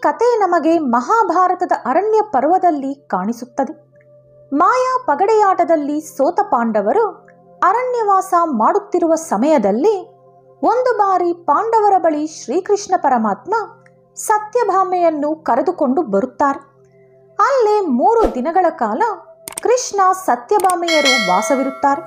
ಕತೆ ನಮಗೆ ಮಹಾಭಾರತದ ಅರಣ್ಯ ಪರ್ವದಲ್ಲಿ ಕಾಣಿಸುತ್ತದೆ ಮಾಯಾ ಪಗಡೆಯಾಟದಲ್ಲಿ ಸೋತ ಪಾಂಡವರು ಅರಣ್ಯವಾಸ ಮಾಡುತ್ತಿರುವ ಸಮಯದಲ್ಲಿ ಒಂದು ಬಾರಿ ಪಾಂಡವರ ಬಳಿ ಶ್ರೀಕೃಷ್ಣ ಪರಮಾತ್ಮ ಸತ್ಯಭಾಮೆಯನ್ನು ಕರೆದುಕೊಂಡು ಬರುತ್ತಾರೆ ಅಲ್ಲೇ ಮೂರು ದಿನಗಳ ಕಾಲ ಕೃಷ್ಣ ಸತ್ಯಭಾಮೆಯರು ವಾಸವಿರುತ್ತಾರೆ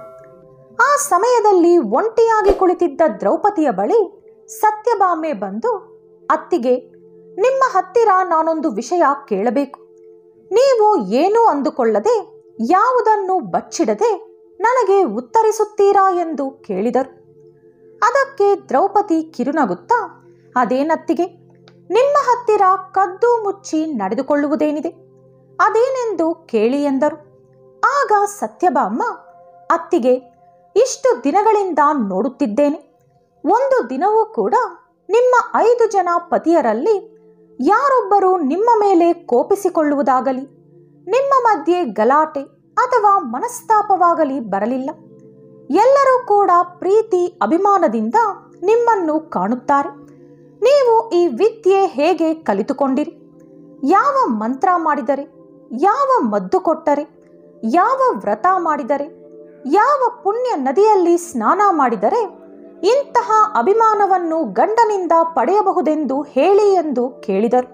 ಆ ಸಮಯದಲ್ಲಿ ಒಂಟಿಯಾಗಿ ಕುಳಿತಿದ್ದ ದ್ರೌಪದಿಯ ಬಳಿ ಸತ್ಯಭಾಮೆ ಬಂದು ಅತ್ತಿಗೆ ನಿಮ್ಮ ಹತ್ತಿರ ನಾನೊಂದು ವಿಷಯ ಕೇಳಬೇಕು ನೀವು ಏನೂ ಅಂದುಕೊಳ್ಳದೆ ಯಾವುದನ್ನು ಬಚ್ಚಿಡದೆ ನನಗೆ ಉತ್ತರಿಸುತ್ತೀರಾ ಎಂದು ಕೇಳಿದರು ಅದಕ್ಕೆ ದ್ರೌಪದಿ ಕಿರುನಗುತ್ತಾ ಅದೇನತ್ತಿಗೆ ನಿಮ್ಮ ಹತ್ತಿರ ಕದ್ದು ಮುಚ್ಚಿ ನಡೆದುಕೊಳ್ಳುವುದೇನಿದೆ ಅದೇನೆಂದು ಕೇಳಿ ಎಂದರು ಆಗ ಸತ್ಯಭಾಮ ಅತ್ತಿಗೆ ಇಷ್ಟು ದಿನಗಳಿಂದ ನೋಡುತ್ತಿದ್ದೇನೆ ಒಂದು ದಿನವೂ ಕೂಡ ನಿಮ್ಮ ಐದು ಜನ ಪತಿಯರಲ್ಲಿ ಯಾರೊಬ್ಬರು ನಿಮ್ಮ ಮೇಲೆ ಕೋಪಿಸಿಕೊಳ್ಳುವುದಾಗಲಿ ನಿಮ್ಮ ಮಧ್ಯೆ ಗಲಾಟೆ ಅಥವಾ ಮನಸ್ತಾಪವಾಗಲಿ ಬರಲಿಲ್ಲ ಎಲ್ಲರೂ ಕೂಡ ಪ್ರೀತಿ ಅಭಿಮಾನದಿಂದ ನಿಮ್ಮನ್ನು ಕಾಣುತ್ತಾರೆ ನೀವು ಈ ವಿದ್ಯೆ ಹೇಗೆ ಕಲಿತುಕೊಂಡಿರಿ ಯಾವ ಮಂತ್ರ ಮಾಡಿದರೆ ಯಾವ ಮದ್ದು ಕೊಟ್ಟರೆ ಯಾವ ವ್ರತ ಮಾಡಿದರೆ ಯಾವ ಪುಣ್ಯ ನದಿಯಲ್ಲಿ ಸ್ನಾನ ಮಾಡಿದರೆ ಇಂತಹ ಅಭಿಮಾನವನ್ನು ಗಂಡನಿಂದ ಪಡೆಯಬಹುದೆಂದು ಹೇಳಿ ಎಂದು ಕೇಳಿದರು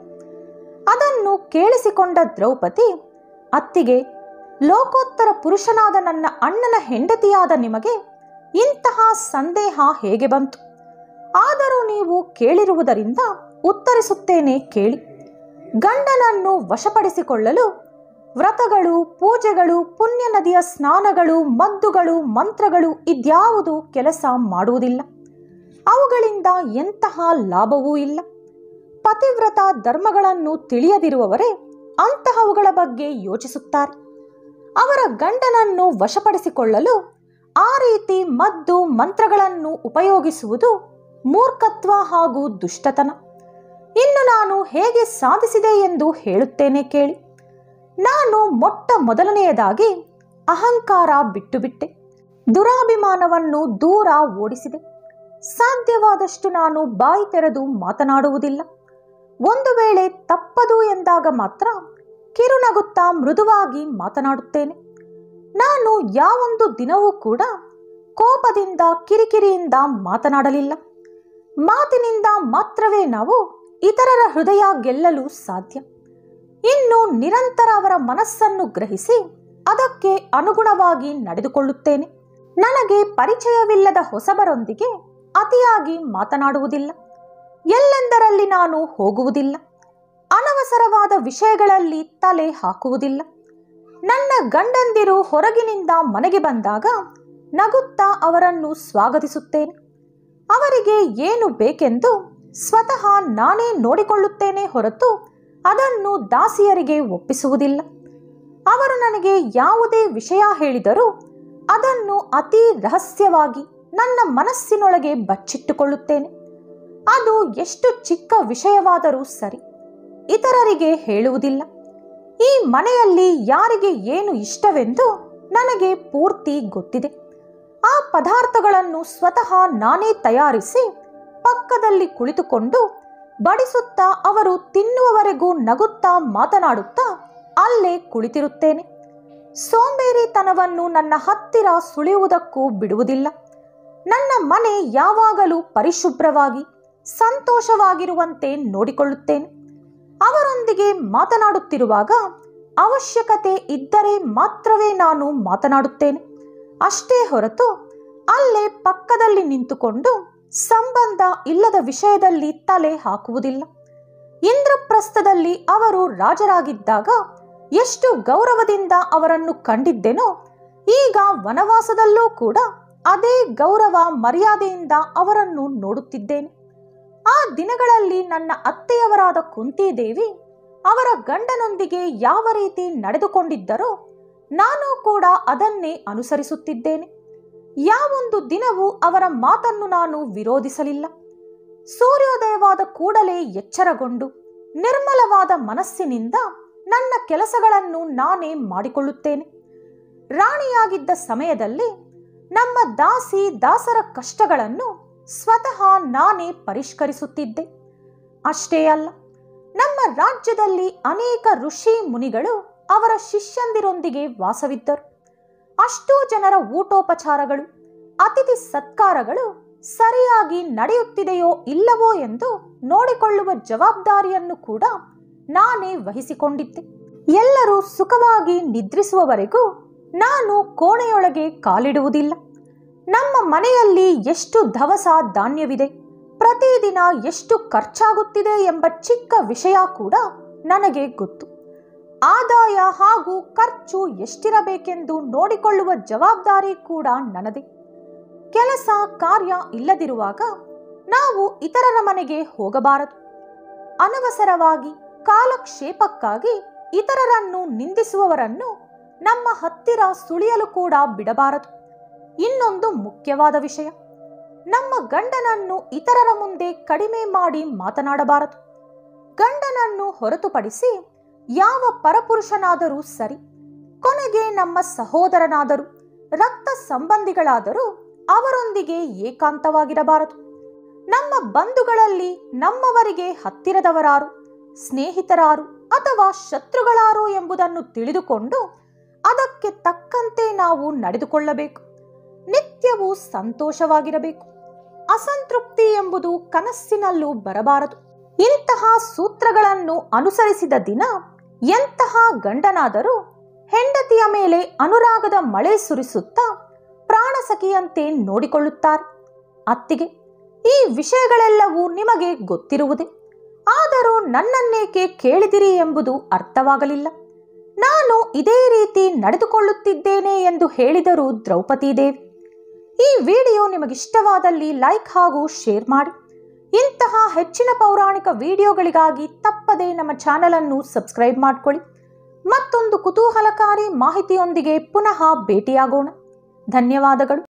ಅದನ್ನು ಕೇಳಿಸಿಕೊಂಡ ದ್ರೌಪದಿ ಅತ್ತಿಗೆ ಲೋಕೋತ್ತರ ಪುರುಷನಾದ ನನ್ನ ಅಣ್ಣನ ಹೆಂಡತಿಯಾದ ನಿಮಗೆ ಇಂತಹ ಸಂದೇಹ ಹೇಗೆ ಬಂತು ಆದರೂ ನೀವು ಕೇಳಿರುವುದರಿಂದ ಉತ್ತರಿಸುತ್ತೇನೆ ಕೇಳಿ ಗಂಡನನ್ನು ವಶಪಡಿಸಿಕೊಳ್ಳಲು ವ್ರತಗಳು ಪೂಜೆಗಳು ಪುಣ್ಯ ನದಿಯ ಸ್ನಾನಗಳು ಮದ್ದುಗಳು ಮಂತ್ರಗಳು ಇದ್ಯಾವುದು ಕೆಲಸ ಮಾಡುವುದಿಲ್ಲ ಅವುಗಳಿಂದ ಎಂತಹ ಲಾಭವೂ ಇಲ್ಲ ಪತಿವ್ರತ ಧರ್ಮಗಳನ್ನು ತಿಳಿಯದಿರುವವರೇ ಅಂತಹವುಗಳ ಬಗ್ಗೆ ಯೋಚಿಸುತ್ತಾರೆ ಅವರ ಗಂಡನನ್ನು ವಶಪಡಿಸಿಕೊಳ್ಳಲು ಆ ರೀತಿ ಮದ್ದು ಮಂತ್ರಗಳನ್ನು ಉಪಯೋಗಿಸುವುದು ಮೂರ್ಖತ್ವ ಹಾಗೂ ದುಷ್ಟತನ ಇನ್ನು ನಾನು ಹೇಗೆ ಸಾಧಿಸಿದೆ ಎಂದು ಹೇಳುತ್ತೇನೆ ಕೇಳಿ ನಾನು ಮೊಟ್ಟ ಮೊದಲನೆಯದಾಗಿ ಅಹಂಕಾರ ಬಿಟ್ಟು ಬಿಟ್ಟೆ ದುರಾಭಿಮಾನವನ್ನು ದೂರ ಓಡಿಸಿದೆ ಸಾಧ್ಯವಾದಷ್ಟು ನಾನು ಬಾಯಿ ತೆರೆದು ಮಾತನಾಡುವುದಿಲ್ಲ ಒಂದು ವೇಳೆ ತಪ್ಪದು ಎಂದಾಗ ಮಾತ್ರ ಕಿರುನಗುತ್ತಾ ಮೃದುವಾಗಿ ಮಾತನಾಡುತ್ತೇನೆ ನಾನು ಯಾವೊಂದು ದಿನವೂ ಕೂಡ ಕೋಪದಿಂದ ಕಿರಿಕಿರಿಯಿಂದ ಮಾತನಾಡಲಿಲ್ಲ ಮಾತಿನಿಂದ ಮಾತ್ರವೇ ನಾವು ಇತರರ ಹೃದಯ ಗೆಲ್ಲಲು ಸಾಧ್ಯ ಇನ್ನು ನಿರಂತರ ಅವರ ಮನಸ್ಸನ್ನು ಗ್ರಹಿಸಿ ಅದಕ್ಕೆ ಅನುಗುಣವಾಗಿ ನಡೆದುಕೊಳ್ಳುತ್ತೇನೆ ನನಗೆ ಪರಿಚಯವಿಲ್ಲದ ಹೊಸಬರೊಂದಿಗೆ ಅತಿಯಾಗಿ ಮಾತನಾಡುವುದಿಲ್ಲ ಎಲ್ಲೆಂದರಲ್ಲಿ ನಾನು ಹೋಗುವುದಿಲ್ಲ ಅನವಸರವಾದ ವಿಷಯಗಳಲ್ಲಿ ತಲೆ ಹಾಕುವುದಿಲ್ಲ ನನ್ನ ಗಂಡಂದಿರು ಹೊರಗಿನಿಂದ ಮನೆಗೆ ಬಂದಾಗ ನಗುತ್ತಾ ಅವರನ್ನು ಸ್ವಾಗತಿಸುತ್ತೇನೆ ಅವರಿಗೆ ಏನು ಬೇಕೆಂದು ಸ್ವತಃ ನಾನೇ ನೋಡಿಕೊಳ್ಳುತ್ತೇನೆ ಹೊರತು ಅದನ್ನು ದಾಸಿಯರಿಗೆ ಒಪ್ಪಿಸುವುದಿಲ್ಲ ಅವರು ನನಗೆ ಯಾವುದೇ ವಿಷಯ ಹೇಳಿದರೂ ಅದನ್ನು ಅತಿ ರಹಸ್ಯವಾಗಿ ನನ್ನ ಮನಸ್ಸಿನೊಳಗೆ ಬಚ್ಚಿಟ್ಟುಕೊಳ್ಳುತ್ತೇನೆ ಅದು ಎಷ್ಟು ಚಿಕ್ಕ ವಿಷಯವಾದರೂ ಸರಿ ಇತರರಿಗೆ ಹೇಳುವುದಿಲ್ಲ ಈ ಮನೆಯಲ್ಲಿ ಯಾರಿಗೆ ಏನು ಇಷ್ಟವೆಂದು ನನಗೆ ಪೂರ್ತಿ ಗೊತ್ತಿದೆ ಆ ಪದಾರ್ಥಗಳನ್ನು ಸ್ವತಃ ನಾನೇ ತಯಾರಿಸಿ ಪಕ್ಕದಲ್ಲಿ ಕುಳಿತುಕೊಂಡು ಬಡಿಸುತ್ತಾ ಅವರು ತಿನ್ನುವವರೆಗೂ ನಗುತ್ತಾ ಮಾತನಾಡುತ್ತಾ ಅಲ್ಲೇ ಕುಳಿತಿರುತ್ತೇನೆ ಸೋಂಬೇರಿತನವನ್ನು ನನ್ನ ಹತ್ತಿರ ಸುಳಿಯುವುದಕ್ಕೂ ಬಿಡುವುದಿಲ್ಲ ನನ್ನ ಮನೆ ಯಾವಾಗಲೂ ಪರಿಶುಭ್ರವಾಗಿ ಸಂತೋಷವಾಗಿರುವಂತೆ ನೋಡಿಕೊಳ್ಳುತ್ತೇನೆ ಅವರೊಂದಿಗೆ ಮಾತನಾಡುತ್ತಿರುವಾಗ ಅವಶ್ಯಕತೆ ಇದ್ದರೆ ಮಾತ್ರವೇ ನಾನು ಮಾತನಾಡುತ್ತೇನೆ ಅಷ್ಟೇ ಹೊರತು ಅಲ್ಲೇ ಪಕ್ಕದಲ್ಲಿ ನಿಂತುಕೊಂಡು ಸಂಬಂಧ ಇಲ್ಲದ ವಿಷಯದಲ್ಲಿ ತಲೆ ಹಾಕುವುದಿಲ್ಲ ಇಂದ್ರಪ್ರಸ್ಥದಲ್ಲಿ ಅವರು ರಾಜರಾಗಿದ್ದಾಗ ಎಷ್ಟು ಗೌರವದಿಂದ ಅವರನ್ನು ಕಂಡಿದ್ದೆನೋ ಈಗ ವನವಾಸದಲ್ಲೂ ಕೂಡ ಅದೇ ಗೌರವ ಮರ್ಯಾದೆಯಿಂದ ಅವರನ್ನು ನೋಡುತ್ತಿದ್ದೇನೆ ಆ ದಿನಗಳಲ್ಲಿ ನನ್ನ ಅತ್ತೆಯವರಾದ ಕುಂತಿದೇವಿ ಅವರ ಗಂಡನೊಂದಿಗೆ ಯಾವ ರೀತಿ ನಡೆದುಕೊಂಡಿದ್ದರೋ ನಾನು ಕೂಡ ಅದನ್ನೇ ಅನುಸರಿಸುತ್ತಿದ್ದೇನೆ ಯಾವೊಂದು ದಿನವೂ ಅವರ ಮಾತನ್ನು ನಾನು ವಿರೋಧಿಸಲಿಲ್ಲ ಸೂರ್ಯೋದಯವಾದ ಕೂಡಲೇ ಎಚ್ಚರಗೊಂಡು ನಿರ್ಮಲವಾದ ಮನಸ್ಸಿನಿಂದ ನನ್ನ ಕೆಲಸಗಳನ್ನು ನಾನೇ ಮಾಡಿಕೊಳ್ಳುತ್ತೇನೆ ರಾಣಿಯಾಗಿದ್ದ ಸಮಯದಲ್ಲಿ ನಮ್ಮ ದಾಸಿ ದಾಸರ ಕಷ್ಟಗಳನ್ನು ಸ್ವತಃ ನಾನೇ ಪರಿಷ್ಕರಿಸುತ್ತಿದ್ದೆ ಅಷ್ಟೇ ಅಲ್ಲ ನಮ್ಮ ರಾಜ್ಯದಲ್ಲಿ ಅನೇಕ ಋಷಿ ಮುನಿಗಳು ಅವರ ಶಿಷ್ಯಂದಿರೊಂದಿಗೆ ವಾಸವಿದ್ದರು ಅಷ್ಟೂ ಜನರ ಊಟೋಪಚಾರಗಳು ಅತಿಥಿ ಸತ್ಕಾರಗಳು ಸರಿಯಾಗಿ ನಡೆಯುತ್ತಿದೆಯೋ ಇಲ್ಲವೋ ಎಂದು ನೋಡಿಕೊಳ್ಳುವ ಜವಾಬ್ದಾರಿಯನ್ನು ಕೂಡ ನಾನೇ ವಹಿಸಿಕೊಂಡಿದ್ದೆ ಎಲ್ಲರೂ ಸುಖವಾಗಿ ನಿದ್ರಿಸುವವರೆಗೂ ನಾನು ಕೋಣೆಯೊಳಗೆ ಕಾಲಿಡುವುದಿಲ್ಲ ನಮ್ಮ ಮನೆಯಲ್ಲಿ ಎಷ್ಟು ದವಸ ಧಾನ್ಯವಿದೆ ಪ್ರತಿದಿನ ಎಷ್ಟು ಖರ್ಚಾಗುತ್ತಿದೆ ಎಂಬ ಚಿಕ್ಕ ವಿಷಯ ಕೂಡ ನನಗೆ ಗೊತ್ತು ಆದಾಯ ಹಾಗೂ ಖರ್ಚು ಎಷ್ಟಿರಬೇಕೆಂದು ನೋಡಿಕೊಳ್ಳುವ ಜವಾಬ್ದಾರಿ ಕೂಡ ನನ್ನದೇ ಕೆಲಸ ಕಾರ್ಯ ಇಲ್ಲದಿರುವಾಗ ನಾವು ಇತರರ ಮನೆಗೆ ಹೋಗಬಾರದು ಅನವಸರವಾಗಿ ಕಾಲಕ್ಷೇಪಕ್ಕಾಗಿ ಇತರರನ್ನು ನಿಂದಿಸುವವರನ್ನು ನಮ್ಮ ಹತ್ತಿರ ಸುಳಿಯಲು ಕೂಡ ಬಿಡಬಾರದು ಇನ್ನೊಂದು ಮುಖ್ಯವಾದ ವಿಷಯ ನಮ್ಮ ಗಂಡನನ್ನು ಇತರರ ಮುಂದೆ ಕಡಿಮೆ ಮಾಡಿ ಮಾತನಾಡಬಾರದು ಗಂಡನನ್ನು ಹೊರತುಪಡಿಸಿ ಯಾವ ಪರಪುರುಷನಾದರೂ ಸರಿ ಕೊನೆಗೆ ನಮ್ಮ ಸಹೋದರನಾದರೂ ರಕ್ತ ಸಂಬಂಧಿಗಳಾದರೂ ಅವರೊಂದಿಗೆ ಏಕಾಂತವಾಗಿರಬಾರದು ನಮ್ಮ ಬಂಧುಗಳಲ್ಲಿ ನಮ್ಮವರಿಗೆ ಹತ್ತಿರದವರಾರು ಸ್ನೇಹಿತರಾರು ಅಥವಾ ಶತ್ರುಗಳಾರು ಎಂಬುದನ್ನು ತಿಳಿದುಕೊಂಡು ಅದಕ್ಕೆ ತಕ್ಕಂತೆ ನಾವು ನಡೆದುಕೊಳ್ಳಬೇಕು ನಿತ್ಯವೂ ಸಂತೋಷವಾಗಿರಬೇಕು ಅಸಂತೃಪ್ತಿ ಎಂಬುದು ಕನಸಿನಲ್ಲೂ ಬರಬಾರದು ಇಂತಹ ಸೂತ್ರಗಳನ್ನು ಅನುಸರಿಸಿದ ದಿನ ಎಂತಹ ಗಂಡನಾದರೂ ಹೆಂಡತಿಯ ಮೇಲೆ ಅನುರಾಗದ ಮಳೆ ಸುರಿಸುತ್ತಾ ಪ್ರಾಣಸಖಿಯಂತೆ ನೋಡಿಕೊಳ್ಳುತ್ತಾರೆ ಅತ್ತಿಗೆ ಈ ವಿಷಯಗಳೆಲ್ಲವೂ ನಿಮಗೆ ಗೊತ್ತಿರುವುದೇ ಆದರೂ ನನ್ನನ್ನೇಕೆ ಕೇಳಿದಿರಿ ಎಂಬುದು ಅರ್ಥವಾಗಲಿಲ್ಲ ನಾನು ಇದೇ ರೀತಿ ನಡೆದುಕೊಳ್ಳುತ್ತಿದ್ದೇನೆ ಎಂದು ಹೇಳಿದರು ದ್ರೌಪದಿ ದೇವಿ ಈ ವಿಡಿಯೋ ನಿಮಗಿಷ್ಟವಾದಲ್ಲಿ ಲೈಕ್ ಹಾಗೂ ಶೇರ್ ಮಾಡಿ ಇಂತಹ ಹೆಚ್ಚಿನ ಪೌರಾಣಿಕ ವಿಡಿಯೋಗಳಿಗಾಗಿ ತಪ್ಪದೇ ನಮ್ಮ ಚಾನೆಲ್ ಅನ್ನು ಸಬ್ಸ್ಕ್ರೈಬ್ ಮಾಡಿಕೊಳ್ಳಿ ಮತ್ತೊಂದು ಕುತೂಹಲಕಾರಿ ಮಾಹಿತಿಯೊಂದಿಗೆ ಪುನಃ ಭೇಟಿಯಾಗೋಣ ಧನ್ಯವಾದಗಳು